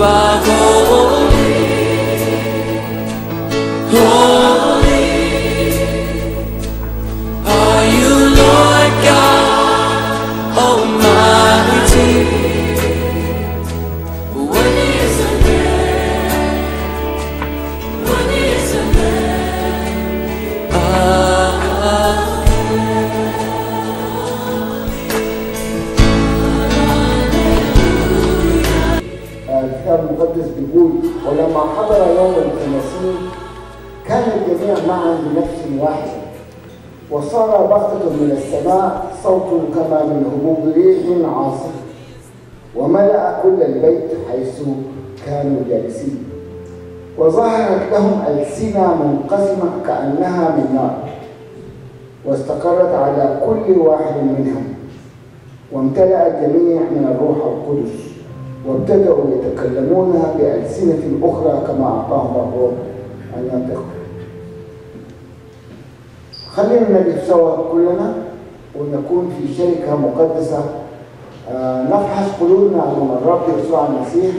are holy, holy. Are you Lord God Almighty? Worthy is the Lamb. Worthy is the Lamb. Ah. الكتاب المقدس بيقول ولما حضر يوم الخمسين كان الجميع معا بنفس واحدة وصار بغتة من السماء صوت كما من هبوب ريح عاصف وملأ كل البيت حيث كانوا جالسين وظهرت لهم ألسنة منقسمة كأنها من نار واستقرت على كل واحد منهم وامتلأ الجميع من الروح القدس وابتدأوا يتكلمون بألسنة أخرى كما أعطاهم الله أن ينطقوا خلينا نقف سوا كلنا ونكون في شركة مقدسة آه، نفحص قلوبنا أمام الرب يسوع المسيح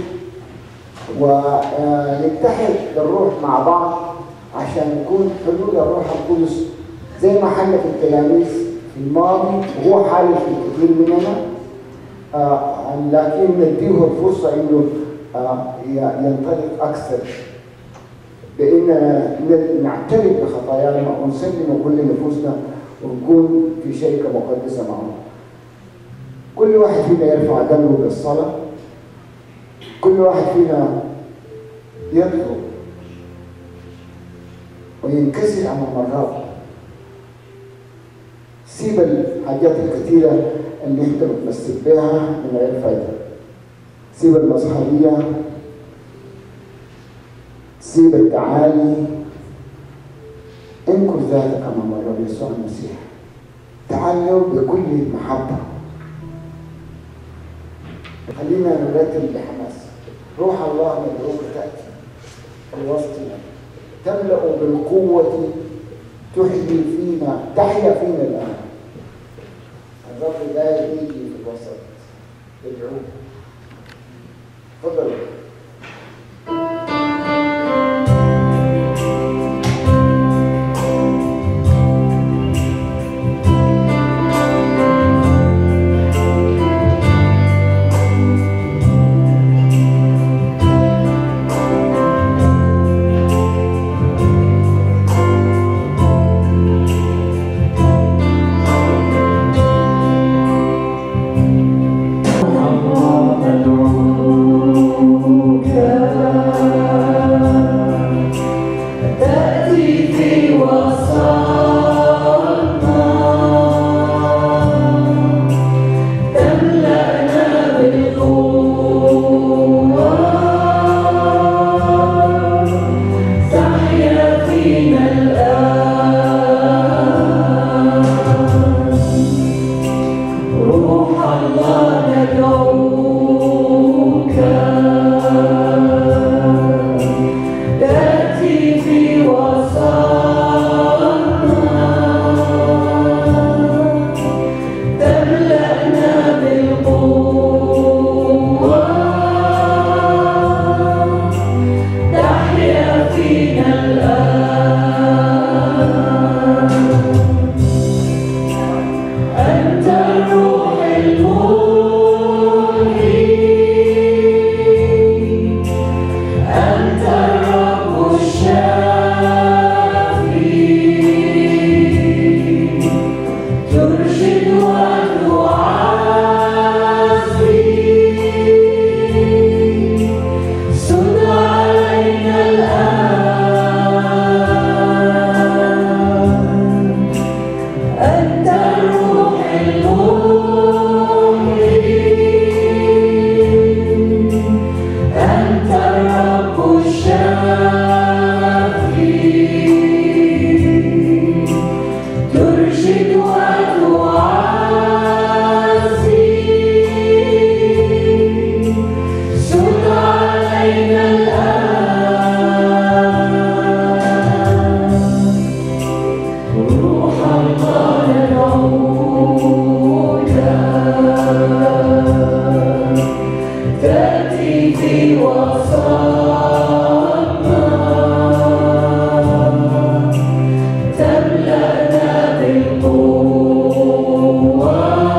ونتحد بالروح مع بعض عشان يكون حلول الروح القدس زي ما حل في التلاميذ في الماضي وهو حال في كثير مننا آه لكن نديه الفرصة إنه آه ي- ينطلق أكثر بأننا ن- نعترف بخطايانا ونسلم كل نفوسنا ونكون في شركة مقدسة معه كل واحد فينا يرفع قلبه بالصلاة كل واحد فينا يطلب وينكسر أمام الرب سيب الحاجات الكثيرة اللي انت بتمسك بها من غير فايدة سيب المظهرية سيب التعالي انكر ذاتك امام الرب يسوع المسيح تعالوا بكل محبة خلينا نرتب بحماس روح الله مدعوك تأتي في وسطنا تملأ بالقوة تحيي فينا تحيا فينا الآن الرب لا يجي في الوسط يدعوك تفضل الله تأتي في وسطنا تملأنا بالقوة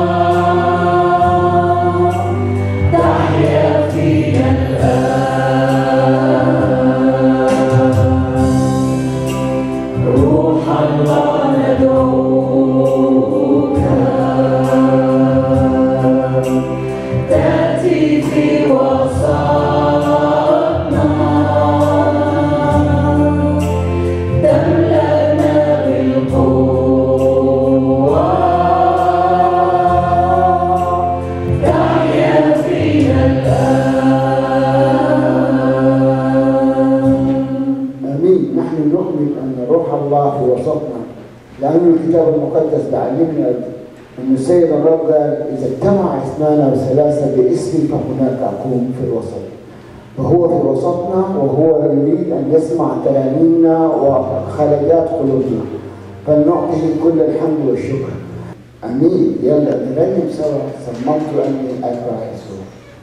تحيا فينا الآن روح الله ندعوك تأتي في وسطنا تملأنا بالقوة تحيا فينا الآن امين نحن نؤمن ان روح الله في وسطنا لان الكتاب المقدس بيعلمنا ان السيد الرب قال اذا اجتمع اثنان وثلاثه باسمي فهناك اكون في الوسط فهو في وسطنا وهو يريد ان يسمع ترانيمنا وخلجات قلوبنا فلنعطيه كل الحمد والشكر امين يلا نرنم سوا صممت اني اتبع يسوع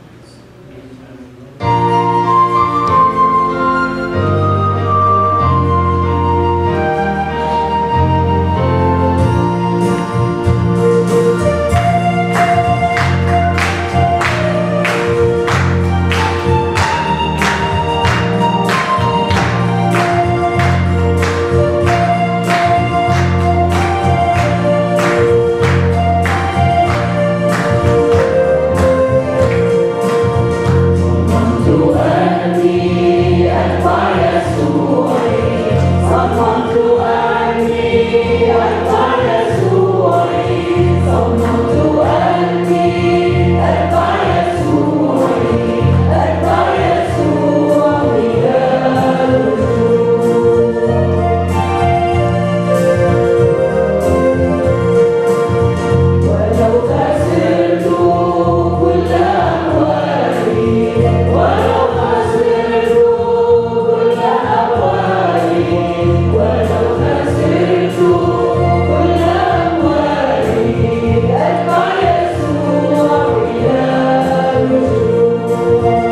ولو خسرت كل أموالي ولو خسرت كل أموالي ولو خسرت كل أموالي أتبع يسوع إلى الوجود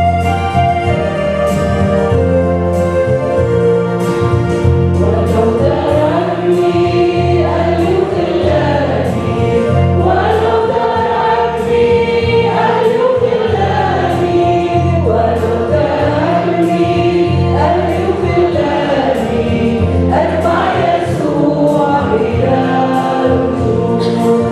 ولو تركني أن يخلاني ولو تركني أن يخلاني ولو تركني أن يخلاني أتبع يسوع إلى الوجود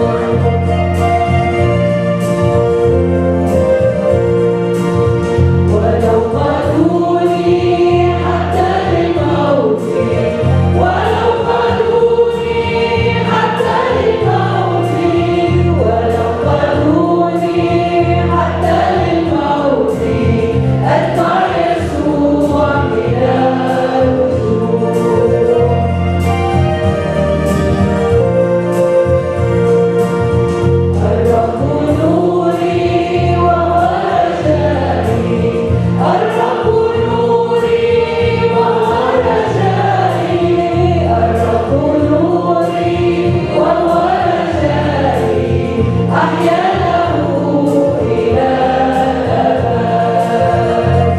ولو قتلوني حتى للموت ولو قتلوني حتى للموت ولو قتلوني حتى للموت أتبع يسوع إلى الوجود الرب نوري وهو رجائي الرب نوري وهو رجائي الرب نوري وهو رجائي أحيا له إلى الأبد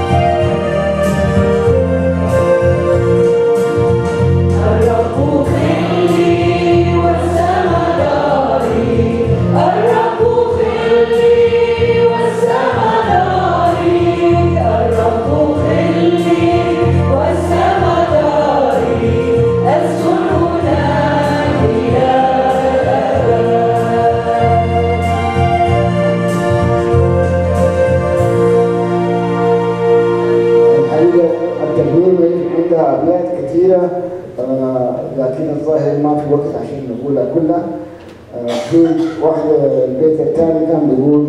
الرب خلي والسما داري الرب خلي والسما داري الرب خلي والسما داري أسكن هناك إلى الأبد الحقيقة الترنيمة عندها أبيات كثيرة آه، لكن الظاهر ما في وقت عشان نقولها كلها آه، في واحدة البيت الثاني كان بيقول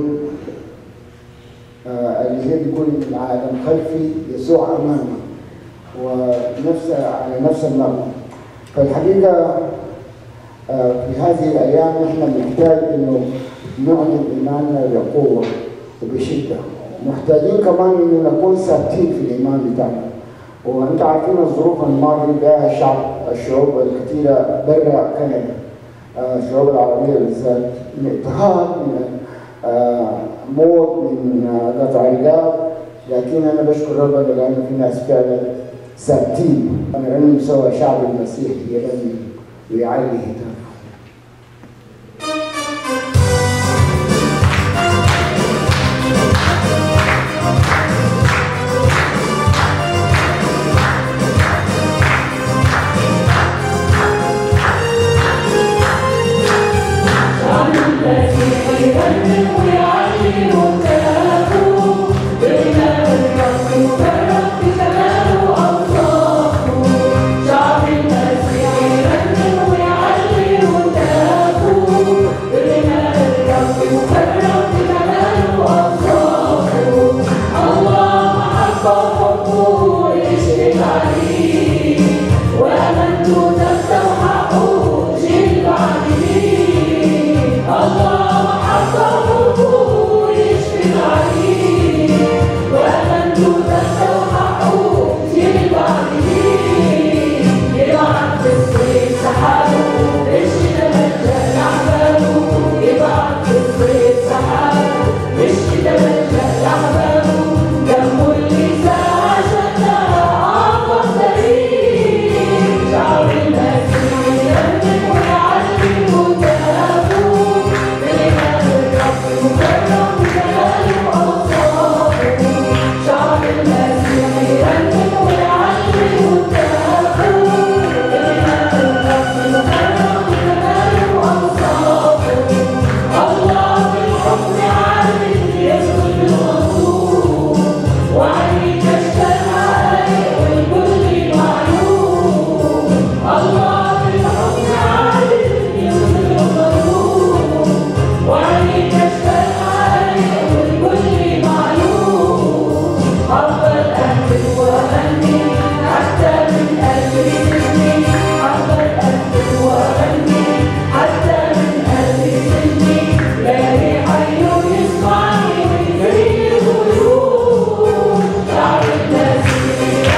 آه، اللي هي بيقول العالم خلفي يسوع أمامي ونفس على نفس النغمة فالحقيقة آه، في هذه الأيام نحن بنحتاج إنه نعلن إيماننا بقوة وبشدة محتاجين كمان إنه نكون ثابتين في الإيمان بتاعنا وأنت عارفين الظروف الماضية بها الشعب الشعوب الكثيرة برا كندا آه، الشعوب العربية بالذات من اضطهاد من آه، موت من آه، قطع القلب لكن انا بشكر ربنا لانه في ناس فعلا ثابتين نرنم سوا شعب المسيح يرنم ويعلي هتافه شعب المسيح يرنم ويعلي وكلامه بإله الرب يبرك بجلاله أوصافه شعب المسيح يرنم ويعلي وكلامه بإله الرب يبرك بجلاله أوصافه الله محبة وحبه يشرق عليه وأمنت تفتح حقه جيل بعدين الله محبة وحبه يشفي عليه وأمنت تفتح حقه جيل بعدين يبعت في الصيف سحابه بالشتاء ملجأ لأحبابه يبعت في الصيف سحابه بالشتاء ملجأ لأحبابه دمه اللي ساعة شتى أعظم دليل شعب المسيح يرنم ويعلي وكلامه بإله الرب مكرم بجلاله وأوصافه شعب المسيح يرنم ويعلي وكلامه بإله الرب مكرم بجلاله وأوصافه الله بالحكم عادل يسكت بالمنصور وعليك الشرائع والكل معلوم الله بالحكم عادل يسكت بالمنصور وعليك الشرائع والكل معلوم أفضل أهل وأغني حتى من قلب سني أفضل أهل وأغني حتى من قلب سني لاقي حي يسمعني ويزيد الغيوم شعب المسيح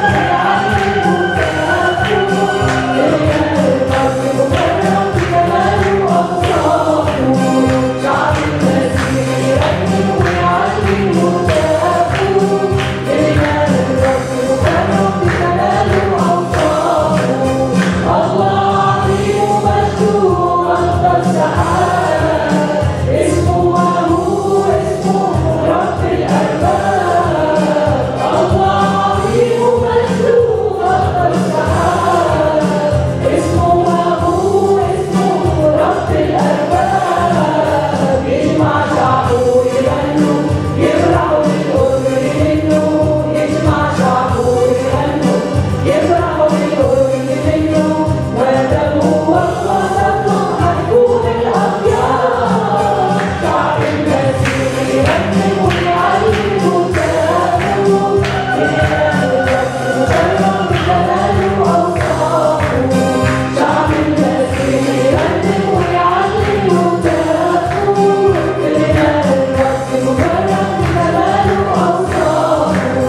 اسمه هو اسمه رب الأرباب الله عظيم ومجدوب أكبر السحاب اسمه هو اسمه رب الأرباب يجمع شعبه ويغنوا يفرحوا بالقرب منه يجمع شعبه ويغنوا يفرحوا بالقرب منه ودمه وخلاصتهم حتكون الأخيار شعب المسيح يرنم ويعلي وكلامه إله الرب مكرم بجلاله وأوصافه شعب المسيح يرنم ويعلي وكلامه إله الرب مكرم بجلاله وأوصافه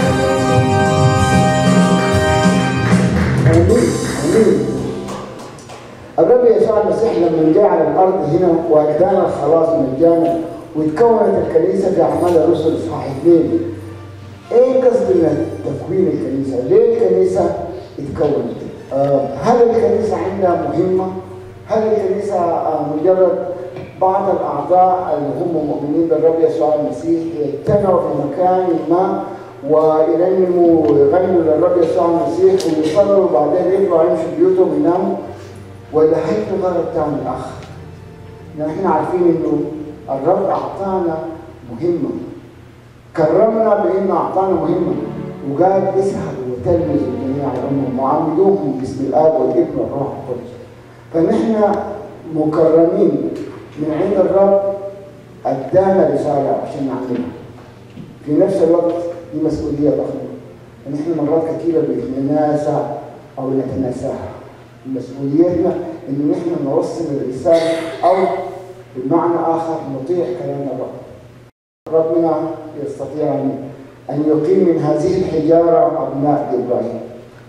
امين امين الرب يسوع المسيح لما جاء على الارض هنا وادانا الخلاص مجانا وتكونت الكنيسه في اعمال الرسل اصحاح اثنين ايه قصد من تكوين الكنيسه؟ ليه الكنيسه اتكونت؟ آه هل الكنيسه عندها مهمه؟ هل الكنيسه آه مجرد بعض الاعضاء اللي هم مؤمنين بالرب يسوع المسيح يجتمعوا في مكان ما ويرنموا ويغنوا للرب يسوع المسيح ويصلوا وبعدين يطلعوا يمشوا بيوتهم يناموا ولا هي في غرض ثاني اخر؟ يعني احنا عارفين انه الرب اعطانا مهمه كرمنا بانه اعطانا مهمه وقال اسهروا وتلمذوا جميع الامم وعمدوهم باسم الاب والابن والروح القدس فنحن مكرمين من عند الرب ادانا رساله عشان نعملها في نفس الوقت دي مسؤوليه ضخمه ونحن مرات كثيره بنتناسى او نتناساها مسؤوليتنا ان نحن نوصل الرساله او بمعنى اخر نطيع كلام الرب ربنا يستطيع ان ان يقيم من هذه الحجاره ابناء ابراهيم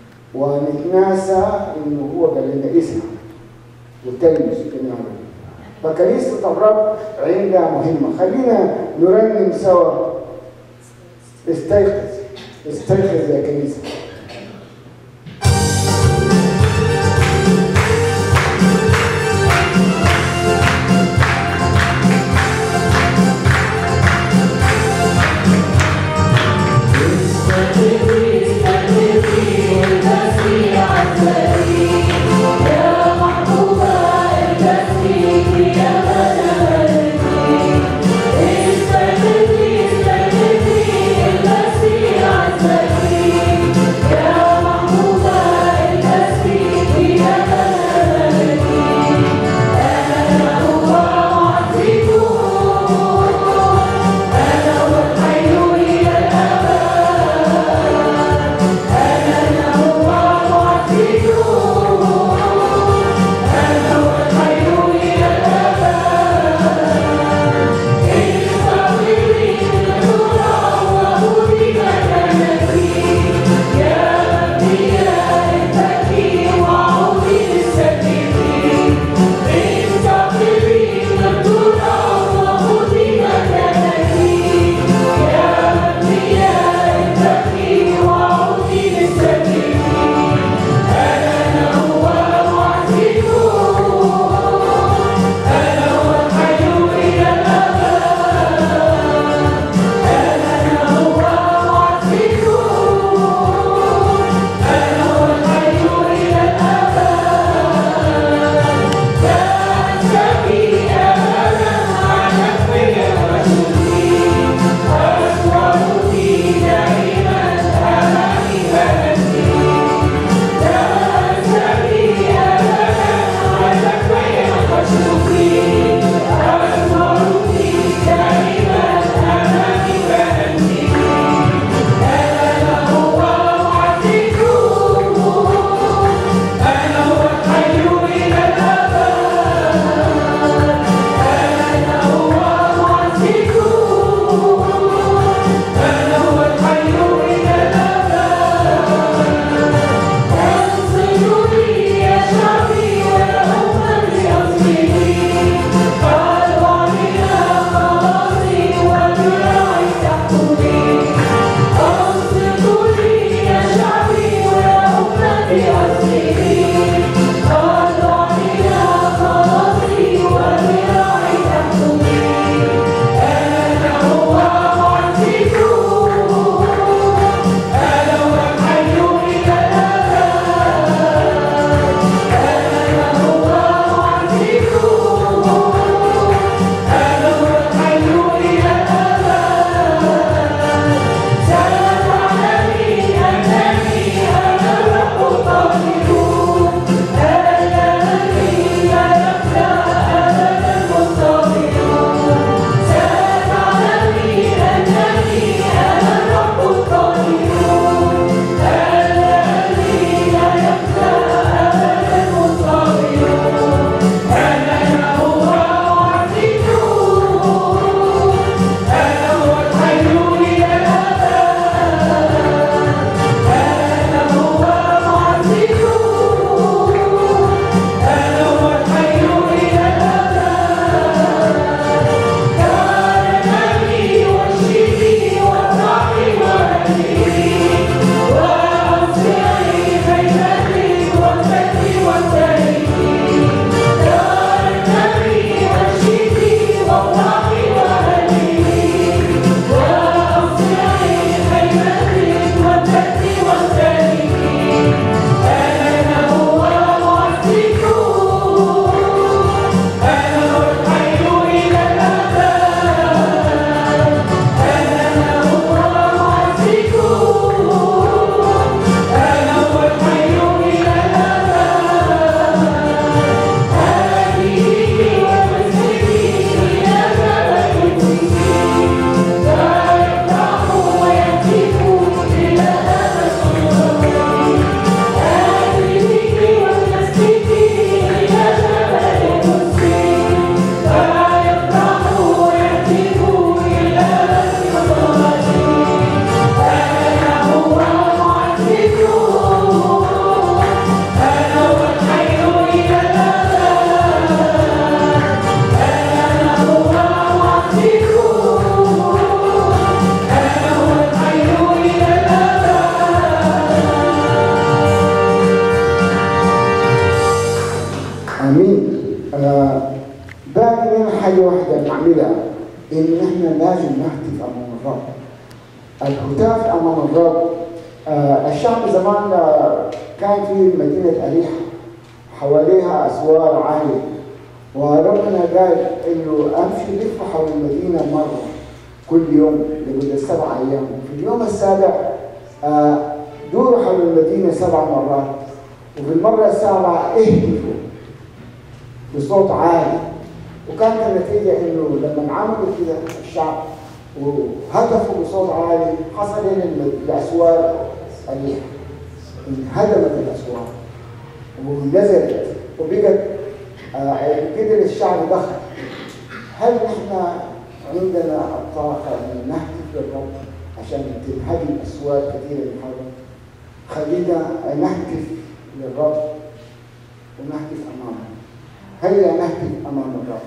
ونتناسى انه هو قال لنا اسمع وتلمس جميع فكنيسة الرب عندها مهمة خلينا نرنم سوا استيقظ استيقظ يا كنيسة Thank you. الرب الهتاف أمام الرب آه، الشعب زمان آه، كان في مدينة أريحة حواليها أسوار عالية وربنا قال إنه أمشي لف حول المدينة مرة كل يوم لمدة سبع أيام وفي اليوم السابع آه، دوروا حول المدينة سبع مرات وفي المرة السابعة اهتفوا بصوت عالي وكانت النتيجة إنه لما عملوا كده الشعب وهتفوا بصوت عالي حصل هنا الم- الأسوار الريح انهدمت الأسوار ونزلت وبقت آه، قدر الشعب دخل هل نحن عندنا الطاقة أن نهتف للرب عشان تنهدم أسوار كثيرة من حولنا؟ خلينا نهتف للرب ونهتف أمامه هيا نهتف أمام الرب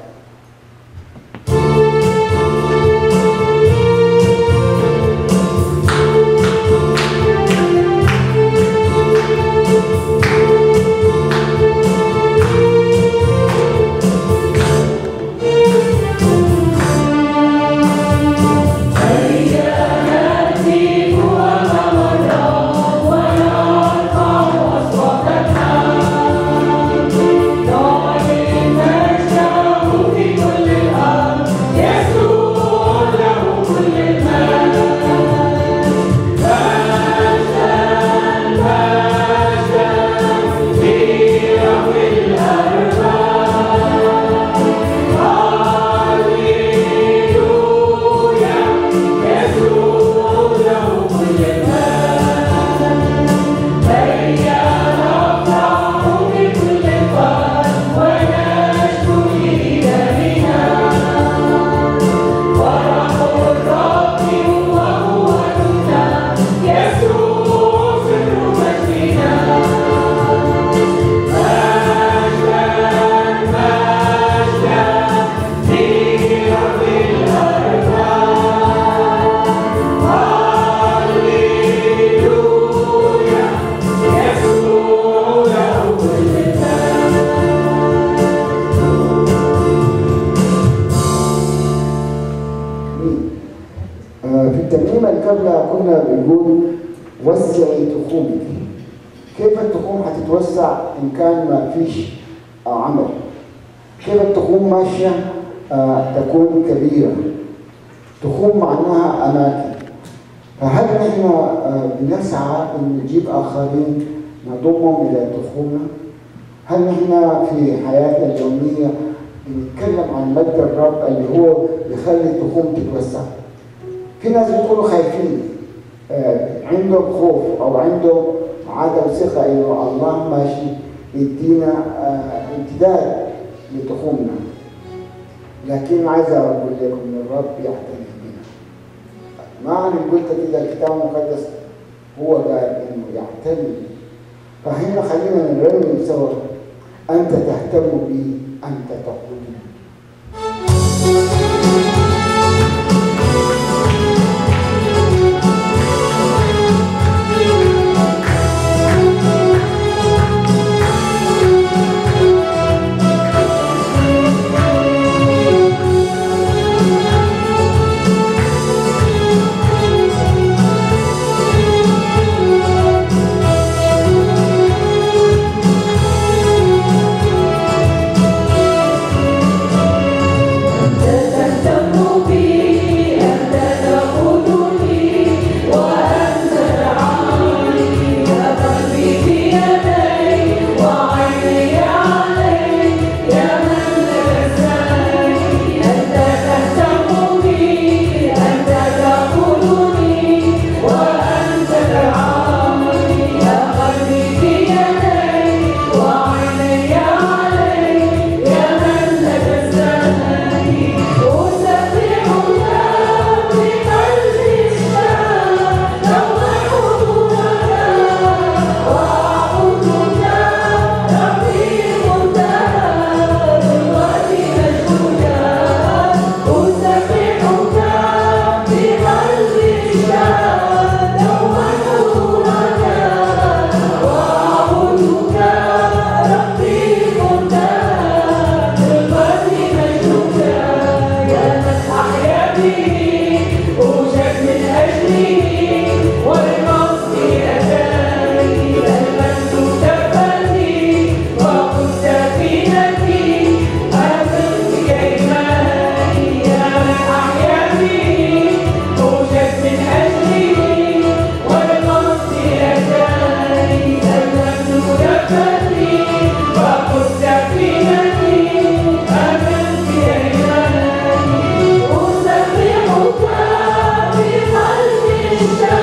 آه، في الترنيمة اللي قبلها كنا بنقول وسعي تخومك كيف التخوم هتتوسع إن كان ما فيش آه، عمل كيف التخوم ماشية آه، تكون كبيرة تخوم معناها أماكن فهل نحن آه، بنسعى أن نجيب آخرين نضمهم إلى تخومنا؟ هل نحن في حياتنا اليومية بنتكلم عن مجد الرب اللي هو بيخلي التخوم تتوسع؟ في ناس بيكونوا خايفين آه، عندهم خوف او عندهم عدم ثقه انه الله ماشي يدينا آه، امتداد لتخومنا لكن عايز اقول لكم ان الرب يعتني بنا معنى قلت كده الكتاب المقدس هو قال انه يعتني بي. فهنا خلينا نرنم سوا انت تهتم بي انت تقودني Thank الشمس